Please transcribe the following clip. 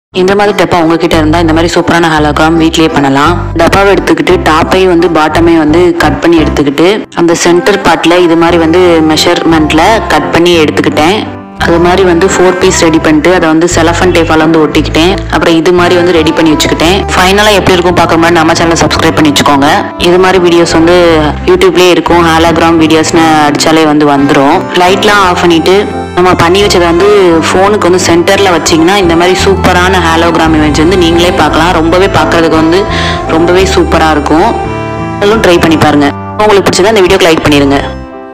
இந்த மாதிரி டப்பா உங்ககிட்ட இருந்தால் இந்த மாதிரி சூப்பரான ஹாலோகிராம் வீட்லயே பண்ணலாம் டப்பாவை எடுத்துக்கிட்டு டாப்பையும் வந்து பாட்டமையும் வந்து கட் பண்ணி எடுத்துக்கிட்டு அந்த சென்டர் பார்ட்டில் இது மாதிரி வந்து மெஷர்மெண்ட்டில் கட் பண்ணி எடுத்துக்கிட்டேன் அது மாதிரி வந்து ஃபோர் பீஸ் ரெடி பண்ணிட்டு அதை வந்து செலஃபன் டேப்பால் வந்து ஒட்டிக்கிட்டேன் அப்புறம் இது மாதிரி வந்து ரெடி பண்ணி வச்சுக்கிட்டேன் ஃபைனலாக எப்படி இருக்கும் பார்க்க மாதிரி நம்ம சேனலை சப்ஸ்கிரைப் பண்ணி வச்சுக்கோங்க இது மாதிரி வீடியோஸ் வந்து யூடியூப்லேயே இருக்கும் ஹாலோகிராம் வீடியோஸ்னு அடிச்சாலே வந்து வந்துடும் லைட்லாம் ஆஃப் பண்ணிட்டு நம்ம பண்ணி வச்சதை வந்து ஃபோனுக்கு வந்து சென்டரில் வச்சிங்கன்னா இந்த மாதிரி சூப்பரான ஹாலோகிராம் இமேஜ் வந்து நீங்களே பார்க்கலாம் ரொம்பவே பார்க்கறதுக்கு வந்து ரொம்பவே சூப்பராக இருக்கும் அதெல்லாம் ட்ரை பண்ணி பாருங்க உங்களுக்கு பிடிச்சதா இந்த வீடியோக்கு லைக் பண்ணிடுங்க